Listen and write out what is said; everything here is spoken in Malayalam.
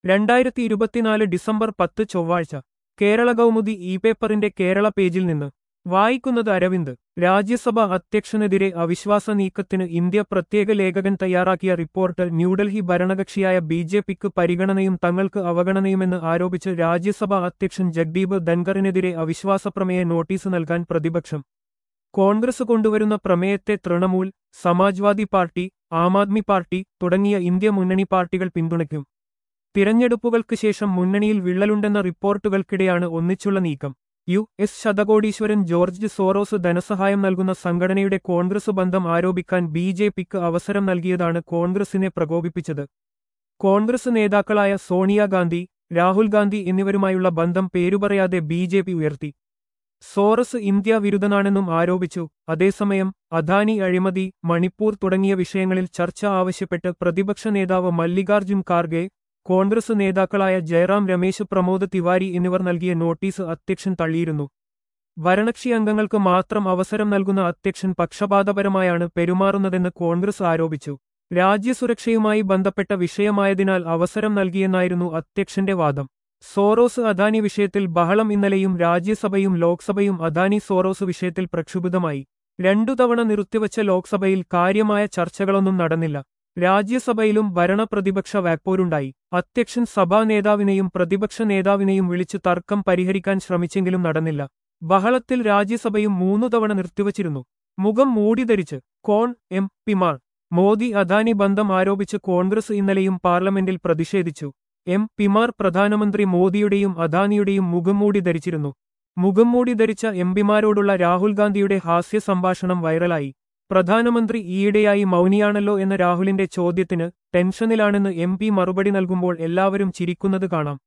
രണ്ടായിരത്തി ഇരുപത്തിനാല് ഡിസംബർ പത്ത് ചൊവ്വാഴ്ച കേരള കൗമുദി ഇ പേപ്പറിന്റെ കേരള പേജിൽ നിന്ന് വായിക്കുന്നത് അരവിന്ദ് രാജ്യസഭ അധ്യക്ഷനെതിരെ അവിശ്വാസ നീക്കത്തിന് ഇന്ത്യ പ്രത്യേക ലേഖകൻ തയ്യാറാക്കിയ റിപ്പോർട്ട് ന്യൂഡൽഹി ഭരണകക്ഷിയായ ബി ജെ പിക്ക് പരിഗണനയും തങ്ങൾക്ക് അവഗണനയുമെന്ന് ആരോപിച്ച് രാജ്യസഭാ അധ്യക്ഷൻ ജഗ്ദീപ് ധൻഖറിനെതിരെ അവിശ്വാസപ്രമേയ നോട്ടീസ് നൽകാൻ പ്രതിപക്ഷം കോൺഗ്രസ് കൊണ്ടുവരുന്ന പ്രമേയത്തെ തൃണമൂൽ സമാജ്വാദി പാർട്ടി ആം ആദ്മി പാർട്ടി തുടങ്ങിയ ഇന്ത്യ മുന്നണി പാർട്ടികൾ പിന്തുണയ്ക്കും തിരഞ്ഞെടുപ്പുകൾക്ക് ശേഷം മുന്നണിയിൽ വിള്ളലുണ്ടെന്ന റിപ്പോർട്ടുകൾക്കിടെയാണ് ഒന്നിച്ചുള്ള നീക്കം യു എസ് ശതകോടീശ്വരൻ ജോർജ് സോറോസ് ധനസഹായം നൽകുന്ന സംഘടനയുടെ കോൺഗ്രസ് ബന്ധം ആരോപിക്കാൻ ബി ജെ പിക്ക് അവസരം നൽകിയതാണ് കോൺഗ്രസിനെ പ്രകോപിപ്പിച്ചത് കോൺഗ്രസ് നേതാക്കളായ സോണിയാഗാന്ധി രാഹുൽ ഗാന്ധി എന്നിവരുമായുള്ള ബന്ധം പേരുപറയാതെ ബി ജെ പി ഉയർത്തി സോറസ് ഇന്ത്യ വിരുദ്ധനാണെന്നും ആരോപിച്ചു അതേസമയം അദാനി അഴിമതി മണിപ്പൂർ തുടങ്ങിയ വിഷയങ്ങളിൽ ചർച്ച ആവശ്യപ്പെട്ട് പ്രതിപക്ഷ നേതാവ് മല്ലികാർജുൻ ഖാർഗെ കോൺഗ്രസ് നേതാക്കളായ ജയറാം രമേശ് പ്രമോദ് തിവാരി എന്നിവർ നൽകിയ നോട്ടീസ് അധ്യക്ഷൻ തള്ളിയിരുന്നു ഭരണകക്ഷി അംഗങ്ങൾക്ക് മാത്രം അവസരം നൽകുന്ന അധ്യക്ഷൻ പക്ഷപാതപരമായാണ് പെരുമാറുന്നതെന്ന് കോൺഗ്രസ് ആരോപിച്ചു രാജ്യസുരക്ഷയുമായി ബന്ധപ്പെട്ട വിഷയമായതിനാൽ അവസരം നൽകിയെന്നായിരുന്നു അധ്യക്ഷന്റെ വാദം സോറോസ് അദാനി വിഷയത്തിൽ ബഹളം ഇന്നലെയും രാജ്യസഭയും ലോക്സഭയും അദാനി സോറോസ് വിഷയത്തിൽ പ്രക്ഷുബ്ധമായി രണ്ടു തവണ നിർത്തിവച്ച ലോക്സഭയിൽ കാര്യമായ ചർച്ചകളൊന്നും നടന്നില്ല രാജ്യസഭയിലും ഭരണപ്രതിപക്ഷ വാക്പോരുണ്ടായി അധ്യക്ഷൻ സഭാ നേതാവിനെയും പ്രതിപക്ഷ നേതാവിനെയും വിളിച്ച് തർക്കം പരിഹരിക്കാൻ ശ്രമിച്ചെങ്കിലും നടന്നില്ല ബഹളത്തിൽ രാജ്യസഭയും മൂന്നു തവണ നിർത്തിവച്ചിരുന്നു മുഖം മൂടിധരിച്ച് കോൺ എം പിമാർ മോദി അദാനി ബന്ധം ആരോപിച്ച് കോൺഗ്രസ് ഇന്നലെയും പാർലമെന്റിൽ പ്രതിഷേധിച്ചു എം പിമാർ പ്രധാനമന്ത്രി മോദിയുടെയും അദാനിയുടെയും മുഖംമൂടി ധരിച്ചിരുന്നു മുഖംമൂടി ധരിച്ച എംപിമാരോടുള്ള രാഹുൽ ഗാന്ധിയുടെ ഹാസ്യ സംഭാഷണം വൈറലായി പ്രധാനമന്ത്രി ഈയിടെയായി മൗനിയാണല്ലോ എന്ന രാഹുലിന്റെ ചോദ്യത്തിന് ടെൻഷനിലാണെന്ന് എം പി മറുപടി നൽകുമ്പോൾ എല്ലാവരും ചിരിക്കുന്നത് കാണാം